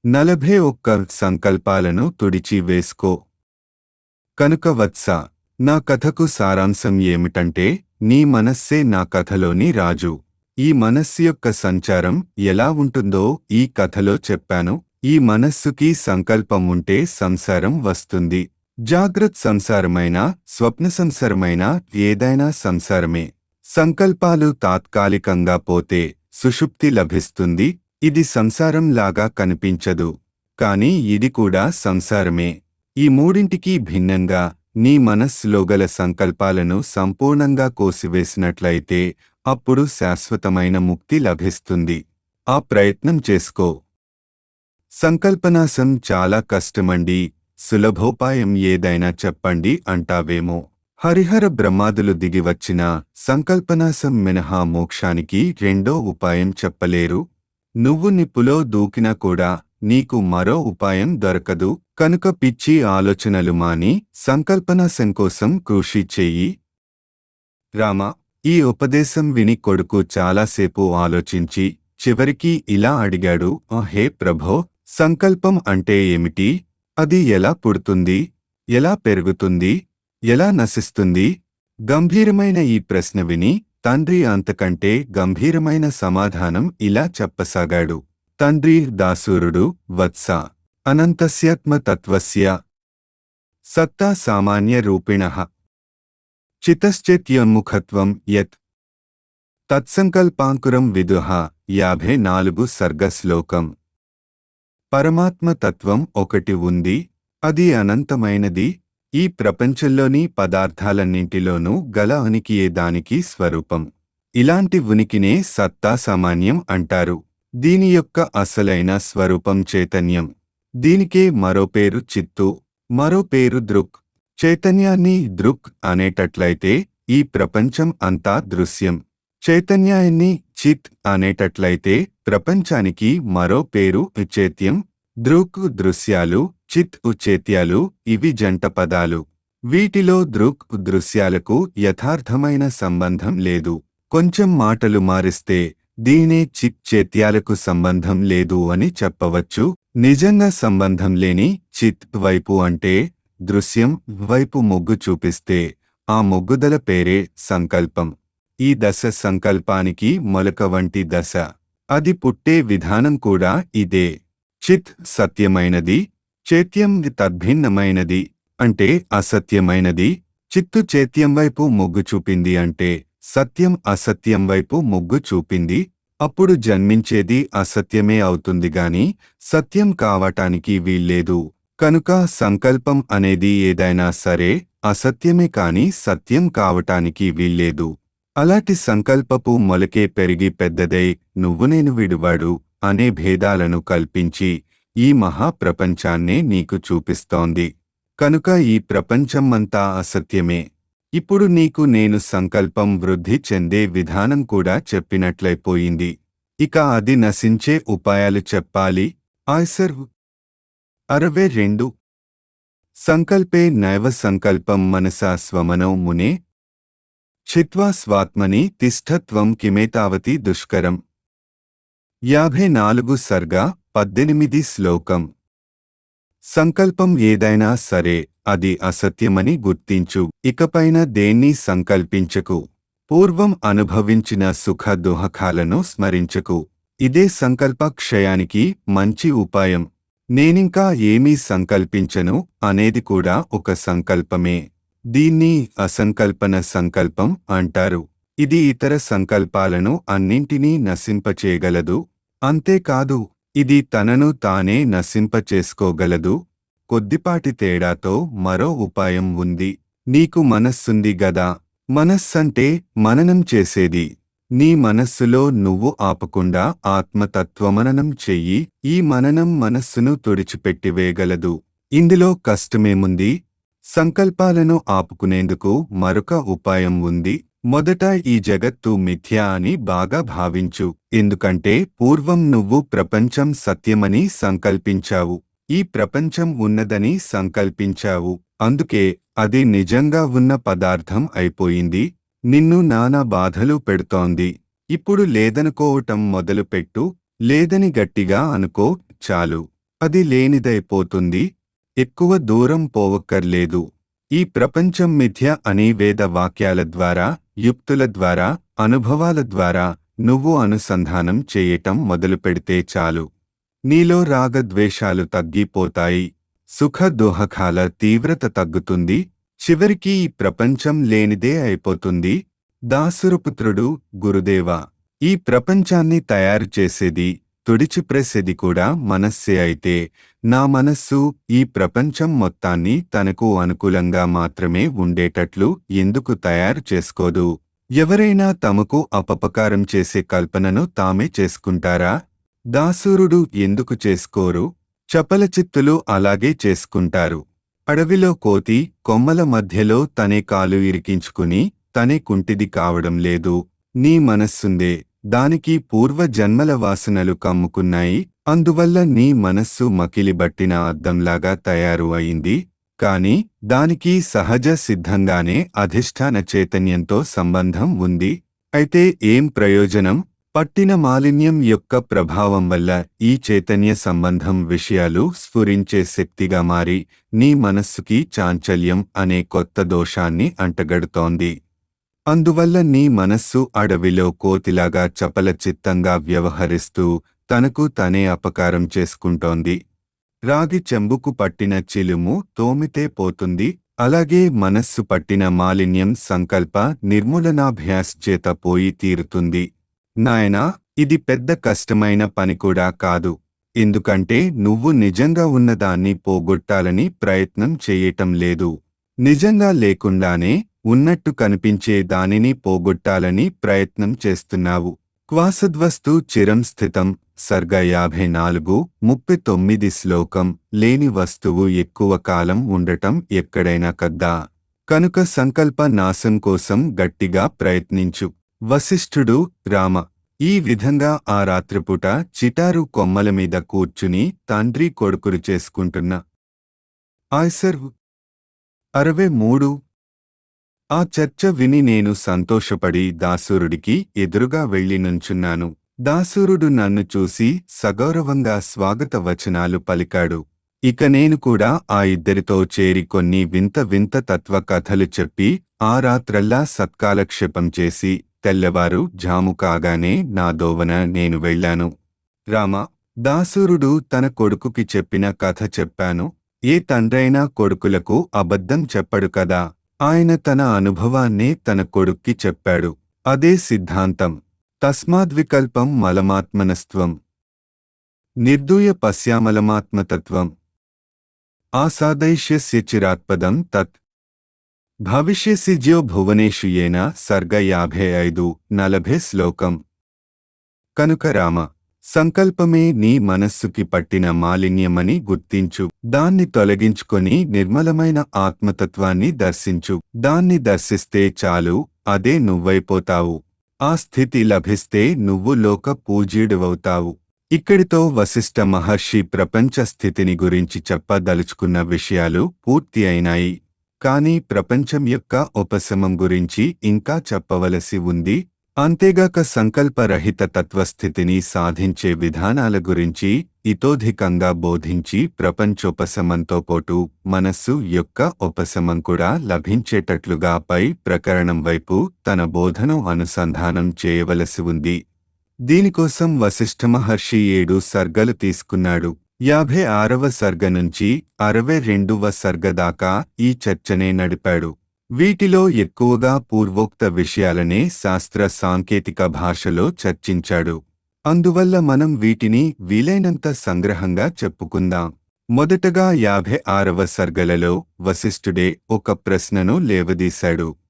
నలభై ఒక్క సంకల్పాలను తుడిచి వేసుకో కనుక వత్స నా కథకు సారాంశం ఏమిటంటే నీ మనస్సే నా కథలోని రాజు ఈ మనస్సు యొక్క సంచారం ఎలా ఉంటుందో ఈ కథలో చెప్పాను ఈ మనస్సుకి సంకల్పం ఉంటే సంసారం వస్తుంది జాగ్రత్త సంసారమైన స్వప్న సంసారమైన ఏదైనా సంసారమే సంకల్పాలు తాత్కాలికంగా పోతే సుషుప్తి లభిస్తుంది ఇది సంసారం లాగా కనిపించదు కాని ఇది కూడా సంసారమే ఈ మూడింటికి భిన్నంగా నీ మనస్సులో గల సంకల్పాలను సంపూర్ణంగా కోసివేసినట్లయితే అప్పుడు శాశ్వతమైన ముక్తి లభిస్తుంది ఆ ప్రయత్నం చేసుకో సంకల్పనాశం చాలా కష్టమండి సులభోపాయం ఏదైనా చెప్పండి అంటావేమో హరిహర బ్రహ్మాదులు దిగివచ్చిన సంకల్పనాశం మినహా మోక్షానికి రెండో ఉపాయం చెప్పలేరు నువ్వు నిప్పులో దూకినా కూడా నీకు మరో ఉపాయం దొరకదు కనుక పిచ్చి ఆలోచనలు మాని సంకల్పనాశం కోసం కృషి చెయ్యి రామ ఈ ఉపదేశం విని కొడుకు చాలాసేపు ఆలోచించి చివరికి ఇలా అడిగాడు "ఆ హే ప్రభో సంకల్పం అంటే ఏమిటి అది ఎలా పుడుతుంది ఎలా పెరుగుతుంది ఎలా నశిస్తుంది గంభీరమైన ఈ ప్రశ్న విని తండ్రి అంతకంటే గంభీరమైన సమాధానం ఇలా చెప్పసాగాడు తండ్రి దాసూరుడు వత్స అనంతస్యాత్మతత్వస్య సత్తా సామాన్య రూపిణ చితశ్చేత్యోన్ముఖత్వం యత్ తత్సంకల్పాంకురం విదుహ యాభై నాలుగు సర్గశ్లోకం పరమాత్మ తత్వం ఒకటి ఉంది అది అనంతమైనది ఈ ప్రపంచంలోని పదార్థాలన్నింటిలోనూ గల ఉనికియే దానికి స్వరూపం ఇలాంటి ఉనికినే సత్తా సామాన్యం అంటారు దీని యొక్క అసలైన స్వరూపం చైతన్యం దీనికే మరో పేరు చిత్తు మరో పేరు దృక్ చైతన్యాన్ని దృక్ అనేటట్లయితే ఈ ప్రపంచం అంతా దృశ్యం చైతన్యాన్ని చిత్ అనేటట్లయితే ప్రపంచానికి మరో పేరు ఉచేత్యం దృక్ దృశ్యాలు చిత్ ఉచేత్యాలు ఇవి జంట పదాలు వీటిలో దృక్ దృశ్యాలకు యథార్థమైన సంబంధం లేదు కొంచెం మాటలు మారిస్తే దీనే చిత్ చేత్యాలకు సంబంధం లేదు అని చెప్పవచ్చు నిజంగా సంబంధం లేని చిత్ వైపు అంటే దృశ్యం వైపు మొగ్గు చూపిస్తే ఆ మొగ్గుదల పేరే సంకల్పం ఈ దశ సంకల్పానికి మొలక వంటి దశ అది పుట్టే విధానం కూడా ఇదే చిత్ సత్యమైనది చేత్యం తద్భిన్నమైనది అంటే అసత్యమైనది చిత్తు చేత్యం వైపు మొగ్గు చూపింది అంటే సత్యం అసత్యం వైపు మొగ్గు చూపింది అప్పుడు జన్మించేది అసత్యమే అవుతుంది గాని సత్యం కావటానికి వీల్లేదు కనుక సంకల్పం అనేది ఏదైనా సరే అసత్యమే కాని సత్యం కావటానికి వీల్లేదు అలాంటి సంకల్పపు మొలకే పెరిగి పెద్దదై నువ్వు నేను విడువాడు అనే భేదాలను కల్పించి ఈ మహాప్రపంచాన్నే నీకు చూపిస్తోంది కనుక ఈ ప్రపంచమంతా అసత్యమే ఇప్పుడు నీకు నేను సంకల్పం వృద్ధి చెందే విధానం కూడా చెప్పినట్లయిపోయింది ఇక అది నశించే ఉపాయాలు చెప్పాలి ఆయ్సర్ అరవై రెండు సంకల్పే నైవ సంకల్పం మనసా స్వమనౌ మునే చిత్వా స్వాత్మని తిష్టత్వం కిమేతావతి దుష్కరం యాభై నాలుగు సర్గ పద్దెనిమిది శ్లోకం సంకల్పం ఏదైనా సరే అది అసత్యమని గుర్తించు ఇకపైన దేన్ని సంకల్పించకు పూర్వం అనుభవించిన సుఖ దుహకాలను స్మరించకు ఇదే సంకల్ప క్షయానికి మంచి ఉపాయం నేనింకా ఏమీ సంకల్పించను అనేది కూడా ఒక సంకల్పమే దీన్ని అసంకల్పన సంకల్పం అంటారు ఇది ఇతర సంకల్పాలను అన్నింటినీ నశింపచేయగలదు అంతేకాదు ఇది తనను తానే నశింపచేసుకోగలదు కొద్దిపాటి తేడాతో మరో ఉపాయం ఉంది నీకు మనస్సుంది గదా మనస్సంటే మననం చేసేది నీ మనస్సులో నువ్వు ఆపకుండా ఆత్మతత్వమననం చెయ్యి ఈ మననం మనస్సును తుడిచిపెట్టివేయగలదు ఇందులో కష్టమేముంది సంకల్పాలను ఆపుకునేందుకు మరొక ఉపాయం ఉంది మొదట ఈ జగత్తు మిథ్యా అని బాగా భావించు ఎందుకంటే పూర్వం నువ్వు ప్రపంచం సత్యమని సంకల్పించావు ఈ ప్రపంచం ఉన్నదని సంకల్పించావు అందుకే అది నిజంగా ఉన్న పదార్థం అయిపోయింది నిన్ను నానా బాధలు పెడుతోంది ఇప్పుడు లేదనుకోవటం మొదలుపెట్టు లేదని గట్టిగా అనుకో చాలు అది లేనిదైపోతుంది ఎక్కువ దూరం పోవక్కర్లేదు ఈ ప్రపంచం మిథ్య అని వేద వాక్యాల ద్వారా యుక్తుల ద్వారా అనుభవాల ద్వారా నువ్వు అనుసంధానం చేయటం మొదలుపెడితే చాలు నీలో రాగద్వేషాలు తగ్గిపోతాయి సుఖ దుహకాల తీవ్రత తగ్గుతుంది చివరికి ఈ ప్రపంచం లేనిదే అయిపోతుంది దాసురపుత్రుడు గురుదేవ ఈ ప్రపంచాన్ని తయారు చేసేది తుడిచిప్రేసేది కూడా మనస్సే అయితే నా మనస్సు ఈ ప్రపంచం మొత్తాన్ని తనకు అనుకూలంగా మాత్రమే ఉండేటట్లు ఎందుకు తయారు చేసుకోదు ఎవరైనా తమకు అపపకారం చేసే కల్పనను తామే చేసుకుంటారా దాసూరుడు ఎందుకు చేసుకోరు చపలచిత్తులు అలాగే చేసుకుంటారు అడవిలో కోతి కొమ్మల మధ్యలో తనే కాలు ఇరికించుకుని తనే కుంటిది కావడం లేదు నీ మనస్సుందే దానికి పూర్వ జన్మల వాసనలు కమ్ముకున్నాయి అందువల్ల నీ మనస్సు మకిలిబట్టిన అద్దంలాగా తయారు అయింది కాని దానికి సహజ సిద్ధంగానే అధిష్టాన చైతన్యంతో సంబంధం ఉంది అయితే ఏం ప్రయోజనం పట్టిన మాలిన్యం యొక్క ప్రభావం వల్ల ఈ చైతన్య సంబంధం విషయాలు స్ఫురించే శక్తిగా మారి నీ మనస్సుకి చాంచల్యం అనే కొత్త దోషాన్ని అంటగడుతోంది అందువల్ల నీ మనస్సు అడవిలో కోతిలాగా చపల చిత్తంగా వ్యవహరిస్తూ తనకు తనే అపకారం చేసుకుంటోంది రాగి చెంబుకు పట్టిన చిలుము తోమితే పోతుంది అలాగే మనస్సు పట్టిన మాలిన్యం సంకల్ప నిర్మూలనాభ్యాస్ చేత పోయి తీరుతుంది నాయనా ఇది పెద్ద కష్టమైన పని కూడా కాదు ఎందుకంటే నువ్వు నిజంగా ఉన్నదాన్ని పోగొట్టాలని ప్రయత్నం చేయటం లేదు నిజంగా లేకుండానే ఉన్నట్టు కనిపించే దానిని పోగొట్టాలని ప్రయత్నం చేస్తున్నావు క్వాసద్వస్తు చిరం స్థితం సర్గ యాభై నాలుగు ముప్పై తొమ్మిది శ్లోకం లేని వస్తువు ఎక్కువ కాలం ఉండటం ఎక్కడైనా కద్దా కనుక సంకల్ప నాశం కోసం గట్టిగా ప్రయత్నించు వశిష్ఠుడు రామ ఈ విధంగా ఆ రాత్రిపూట చిటారు కొమ్మల మీద కూర్చుని తండ్రి కొడుకులు చేసుకుంటున్న ఆయ్సర్ అరవై మూడు ఆ చర్చ విని నేను సంతోషపడి దాసురుడికి ఎదురుగా వెళ్లి నుంచున్నాను దాసురుడు నన్ను చూసి సగౌరవంగా స్వాగత వచనాలు పలికాడు ఇక నేను కూడా ఆ ఇద్దరితో చేరి కొన్ని వింత వింత తత్వ కథలు చెప్పి ఆ రాత్రల్లా సత్కాలక్షేపం చేసి తెల్లవారు జాము కాగానే నా దోవన నేను వెళ్ళాను రామ దాసురుడు తన కొడుకుకి చెప్పిన కథ చెప్పాను ఏ తండ్రైనా కొడుకులకు అబద్ధం చెప్పడు కదా ఆయన తన అనుభవాన్నే తన కొడుక్కి చెప్పాడు అదే సిద్ధాంతం తస్మాద్వికల్పం మలమాత్మనస్త్వం నిర్దూయ పశ్యామలమాత్మతత్వం ఆసాదైష్యస్య చిరాత్పదం తత్ భవిష్యసిజ్యో భువనేషు ఏన సర్గ యాభై ఐదు నలభై శ్లోకం కనుక రామ సంకల్పమే నీ మనస్సుకి పట్టిన మాలిన్యమని గుర్తించు దాన్ని తొలగించుకొని నిర్మలమైన ఆత్మతత్వాన్ని దర్శించు దాన్ని దర్శిస్తే చాలు అదే నువ్వైపోతావు ఆ స్థితి లభిస్తే నువ్వు లోక పూజ్యుడివవుతావు ఇక్కడితో వశిష్ఠ మహర్షి ప్రపంచ స్థితిని గురించి చెప్పదలుచుకున్న విషయాలు పూర్తి అయినాయి కాని ప్రపంచం యొక్క ఉపశమం గురించి ఇంకా చెప్పవలసి ఉంది అంతేగాక సంకల్పరహిత తత్వస్థితిని సాధించే విధానాల గురించి ఇతోధికంగా బోధించి ప్రపంచోపశమంతో పోటు మనస్సు యొక్క ఉపశమం కూడా లభించేటట్లుగా పై ప్రకరణం వైపు తన బోధను అనుసంధానం చేయవలసి ఉంది దీనికోసం వశిష్ఠ మహర్షి ఏడు సర్గలు తీసుకున్నాడు యాభై ఆరవ సర్గ నుంచి అరవై రెండవ సర్గ దాకా ఈ చర్చనే నడిపాడు వీటిలో ఎక్కువగా పూర్వోక్త విషయాలనే శాస్త్ర సాంకేతిక భాషలో చర్చించాడు అందువల్ల మనం వీటిని వీలైనంత సంగ్రహంగా చెప్పుకుందాం మొదటగా యాభై ఆరవ సర్గలలో వశిష్ఠుడే ఒక ప్రశ్నను లేవదీశాడు